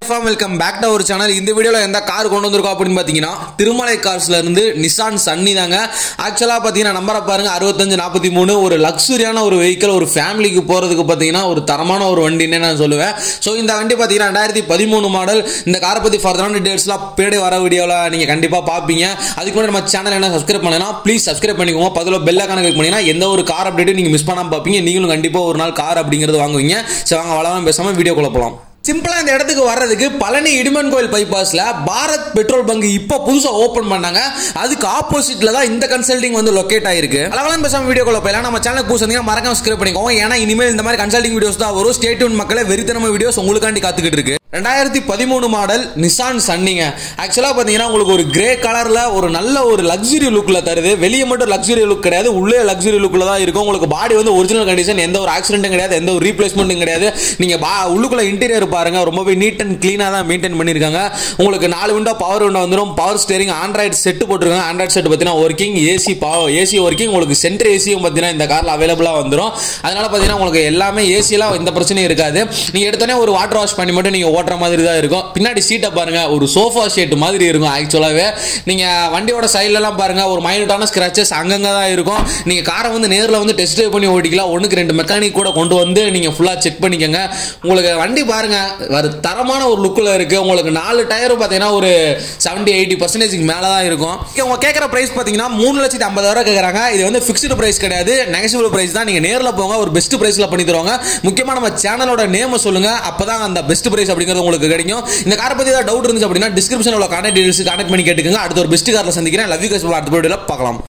form welcome back to ஒரு channel இந்த வீடியோவில் எந்த கார் கொண்டு வந்திருக்கோம் அப்படின்னு பார்த்தீங்கன்னா திருமலை கார்ஸ்ல இருந்து நிசான் சன்னி தாங்க ஆக்சுவலாக பார்த்தீங்கன்னா நம்பரை பாருங்க அறுபத்தஞ்சு நாற்பத்தி மூணு ஒரு லக்ஸுரியான ஒரு வெஹிக்கிள் ஒரு ஃபேமிலிக்கு போகிறதுக்கு பார்த்தீங்கன்னா ஒரு தரமான ஒரு வண்டின்னு நான் சொல்லுவேன் ஸோ இந்த வண்டி பார்த்தீங்கன்னா ரெண்டாயிரத்தி பதிமூணு மாடல் இந்த காரை பற்றி ஃபர்தரான டீடைல்ஸ்லாம் பேடி வர வீடியோவில் நீங்கள் கண்டிப்பாக பார்ப்பீங்க அதுக்கு முன்னாடி நம்ம சேனல் என்ன சப்ஸ்கிரைப் பண்ணலாம் ப்ளீஸ் சப்ஸ்கிரைப் பண்ணிக்கோங்க பதில் பெல்ல கணக்கு பண்ணிங்கன்னா எந்த ஒரு கார் அப்டேட்டும் நீங்கள் மிஸ் பண்ணாமல் பார்ப்பீங்க நீங்களும் கண்டிப்பாக ஒரு நாள் கார் அப்படிங்கிறது வாங்குவீங்க சரி வாங்க வளவான் பேசாமல் வீடியோ போகலாம் சிம்பிளா இந்த இடத்துக்கு வர்றதுக்கு பழனி இடிமன் கோயில் பைபாஸ்ல பாரத் பெட்ரோல் பங்க் இப்போ புதுசா ஓபன் பண்ணாங்க அதுக்கு ஆப்போசிட்ல தான் இந்த கன்சல்டிங் வந்து லொகேட் ஆயிருக்கு அளவெல்லாம் பேசாம வீடியோக்குள்ள போயிலாம் நம்ம சேனல் புதுசு மறக்காம சப்ஸ்கிரைப் பண்ணிக்கோங்க ஏன்னா இனிமேல் இந்த மாதிரி கன்சல்டிங் வீடியோஸ் தான் வரும் ஸ்டேட்யூன் மக்களே வெறித்தனம வீடியோஸ் உங்களுக்காண்டி காத்துக்கிட்டு இருக்கு ரெண்டாயிரத்தி பதிமூணு மாடல் நிசான் சன்னிங்க ஆக்சுவலாக பார்த்தீங்கன்னா உங்களுக்கு ஒரு கிரே கலரில் ஒரு நல்ல ஒரு லக்ஸுரி லுக்கில் தருது வெளியே மட்டும் லக்ஸுரி லுக் கிடையாது உள்ளே லக்ஸுரி லுக்கில் தான் இருக்கும் உங்களுக்கு பாடி வந்து ஒரிஜினல் கண்டிஷன் எந்த ஒரு ஆக்சிடென்ட்டும் கிடையாது எந்த ஒரு ரீப்ளேஸ்மெண்ட்டும் கிடையாது நீங்கள் பா உள்ளுக்குள்ள இன்டீரியர் பாருங்க ரொம்பவே நீட் அண்ட் க்ளீனாக தான் மெயின்டைன் பண்ணியிருக்காங்க உங்களுக்கு நாலு விண்டோ பவர் விண்டோ வந்துடும் பவர் ஸ்டேரிங் ஆண்ட்ராய்டு செட்டு போட்டிருக்காங்க ஆண்ட்ராய்டு செட் பார்த்தீங்கன்னா working AC power AC working உங்களுக்கு சென்டர் ஏசியும் பார்த்தீங்கன்னா இந்த காரில் அவைலபிளாக வந்துடும் அதனால பார்த்தீங்கன்னா உங்களுக்கு எல்லாமே ஏசியெல்லாம் எந்த பிரச்சனையும் இருக்காது நீங்கள் எடுத்தோடனே ஒரு வாட்டர் வாஷ் பண்ணி மட்டும் நீங்கள் ஓட்டுற மாதிரி தான் இருக்கும் பின்னாடி சீட்டை பாருங்க ஒரு சோஃபா ஷேட் மாதிரி இருக்கும் ஆக்சுவலாகவே நீங்கள் வண்டியோட சைட்லலாம் பாருங்க ஒரு மைனூட்டான ஸ்க்ராச்சஸ் அங்கங்கே தான் இருக்கும் நீங்கள் காரை வந்து நேரில் வந்து டெஸ்ட் ட்ரைவ் பண்ணி ஓட்டிக்கலாம் ஒன்றுக்கு ரெண்டு மெக்கானிக் கூட கொண்டு வந்து நீங்கள் ஃபுல்லாக செக் பண்ணிக்கோங்க உங்களுக்கு வண்டி பாருங்க ஒரு தரமான ஒரு லுக்கில் இருக்குது உங்களுக்கு நாலு டயரும் பார்த்தீங்கன்னா ஒரு செவன்ட்டி எயிட்டி பர்சன்டேஜ்க்கு மேலே தான் இருக்கும் இவங்க கேட்குற ப்ரைஸ் பார்த்தீங்கன்னா மூணு லட்சத்தி ஐம்பதாயிரம் கேட்குறாங்க இது வந்து ஃபிக்ஸ்டு ப்ரைஸ் கிடையாது நெகசிபிள் ப்ரைஸ் தான் நீங்கள் நேரில் போங்க ஒரு பெஸ்ட் ப்ரைஸில் பண்ணி தருவாங்க முக்கியமாக நம்ம சேனலோட நேமை சொல்லுங்க அப்போ தான் அந்த பெஸ்ட் ப்ரைஸ் அப்படிங்கிறது உங்களுக்கு கிடைக்கும் இந்த காரை பற்றி ஏதாவது டவுட் இருந்துச்சு அப்படின்னா டிஸ்கிரிப்ஷனில் உள்ள கான்டாக்ட் டீடைல்ஸ் கான்டாக்ட் பண்ணி கேட்டுக்கோங்க அடுத்த ஒரு பெஸ்ட் காரில் சந்திக்கிறேன் லவ் யூ கஸ் அடுத்த வீடியோவில் பார்க்கலாம்